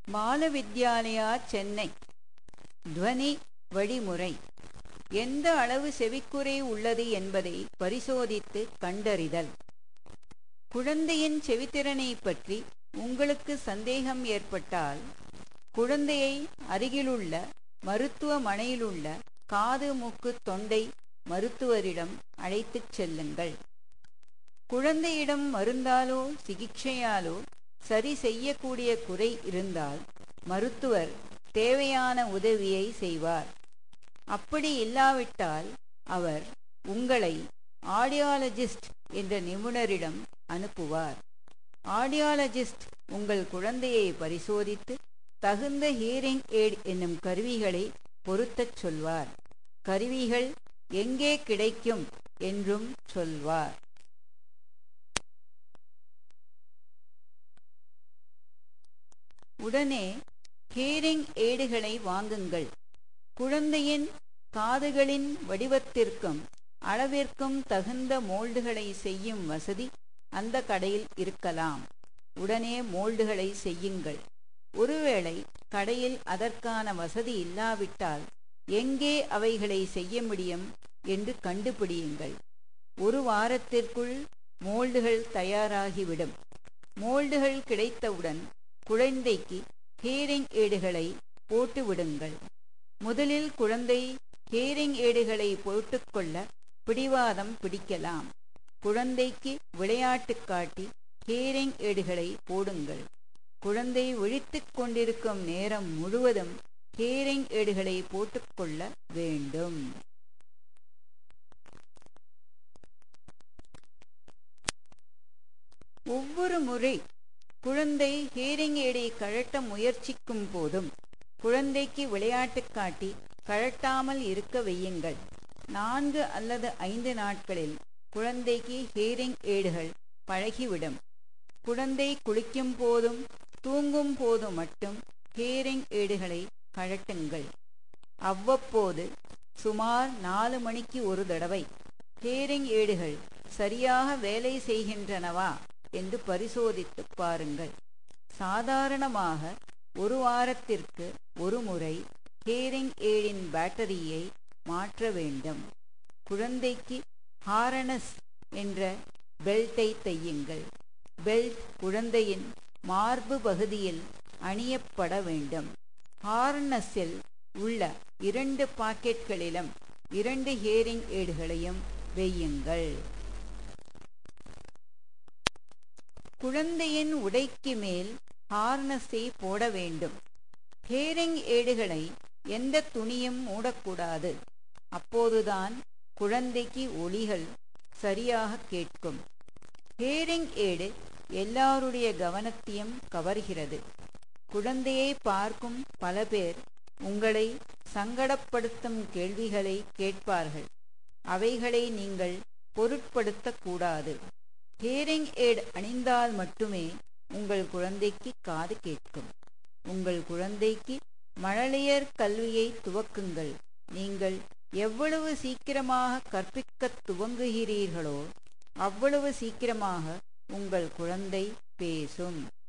பாலவித்யாலயா சென்னை துவனி வழிமுறை எந்த அளவு செவிக்குறை உள்ளது என்பதை பரிசோதித்து கண்டறிதல் குழந்தையின் செவித்திறனை பற்றி உங்களுக்கு சந்தேகம் ஏற்பட்டால் குழந்தையை அருகிலுள்ள மருத்துவமனையிலுள்ள காது மூக்கு தொண்டை மருத்துவரிடம் அழைத்துச் செல்லுங்கள் குழந்தையிடம் மருந்தாலோ சிகிச்சையாலோ சரி செய்யக்கூடிய குறை இருந்தால் மருத்துவர் தேவையான உதவியை செய்வார் அப்படி இல்லாவிட்டால் அவர் உங்களை ஆடியாலஜிஸ்ட் என்ற நிபுணரிடம் அனுப்புவார் ஆடியாலஜிஸ்ட் உங்கள் குழந்தையை பரிசோதித்து தகுந்த ஹியரிங் எய்ட் என்னும் கருவிகளை பொருத்தச் சொல்வார் கருவிகள் எங்கே கிடைக்கும் என்றும் சொல்வார் உடனே ஹியரிங் ஏடுகளை வாங்குங்கள் குழந்தையின் காதுகளின் வடிவத்திற்கும் அளவிற்கும் தகுந்த மோல்டுகளை செய்யும் வசதி அந்த கடையில் இருக்கலாம் உடனே மோல்டுகளை செய்யுங்கள் ஒருவேளை கடையில் அதற்கான வசதி இல்லாவிட்டால் எங்கே அவைகளை செய்ய முடியும் என்று கண்டுபிடியுங்கள் ஒரு வாரத்திற்குள் மோல்டுகள் தயாராகிவிடும் மோல்டுகள் கிடைத்தவுடன் குழந்தைக்கு ஹியரிங் ஏடுகளை போட்டு விடுங்கள் முதலில் குழந்தை ஹியரிங் ஏடுகளை போட்டுக்கொள்ள பிடிவாதம் பிடிக்கலாம் குழந்தைக்கு விளையாட்டு காட்டி ஹியரிங் ஏடுகளை போடுங்கள் குழந்தை விழித்துக் கொண்டிருக்கும் நேரம் முழுவதும் ஹியரிங் ஏடுகளை போட்டுக்கொள்ள வேண்டும் ஒவ்வொரு முறை குழந்தை ஹியரிங் ஏடை கழட்ட முயற்சிக்கும் போதும் குழந்தைக்கு விளையாட்டு காட்டி கழட்டாமல் இருக்க வையுங்கள் நான்கு அல்லது ஐந்து நாட்களில் குழந்தைக்கு ஹியரிங் ஏடுகள் பழகிவிடும் குழந்தை குளிக்கும் போதும் தூங்கும் போது மட்டும் ஹியரிங் ஏடுகளை கழட்டுங்கள் அவ்வப்போது சுமார் நாலு மணிக்கு ஒரு தடவை ஹியரிங் ஏடுகள் சரியாக வேலை செய்கின்றனவா என்று பரிசோதித்து பாருங்கள் சாதாரணமாக ஒரு வாரத்திற்கு ஒரு முறை ஹியரிங் ஏடின் பேட்டரியை மாற்ற வேண்டும் குழந்தைக்கு ஹாரனஸ் என்ற பெல்ட்டை தையுங்கள் பெல்ட் குழந்தையின் மார்பு பகுதியில் அணியப்பட வேண்டும் ஹார்னஸில் உள்ள இரண்டு பாக்கெட்களிலும் இரண்டு ஹியரிங் ஏடுகளையும் வையுங்கள் குழந்தையின் உடைக்கு மேல் ஹார்னஸை போட வேண்டும் ஹியரிங் ஏடுகளை எந்த துணியும் மூடக்கூடாது அப்போதுதான் குழந்தைக்கு ஒளிகள் சரியாக கேட்கும் ஹியரிங் ஏடு எல்லாருடைய கவனத்தையும் கவர்கிறது குழந்தையை பார்க்கும் பல பேர் உங்களை சங்கடப்படுத்தும் கேள்விகளை கேட்பார்கள் அவைகளை நீங்கள் பொருட்படுத்தக்கூடாது ஹியரிங் ஏட் அணிந்தால் மட்டுமே உங்கள் குழந்தைக்கு காது கேட்கும் உங்கள் குழந்தைக்கு மழலையர் கல்வியை துவக்குங்கள் நீங்கள் எவ்வளவு சீக்கிரமாக கற்பிக்கத் துவங்குகிறீர்களோ அவ்வளவு சீக்கிரமாக உங்கள் குழந்தை பேசும்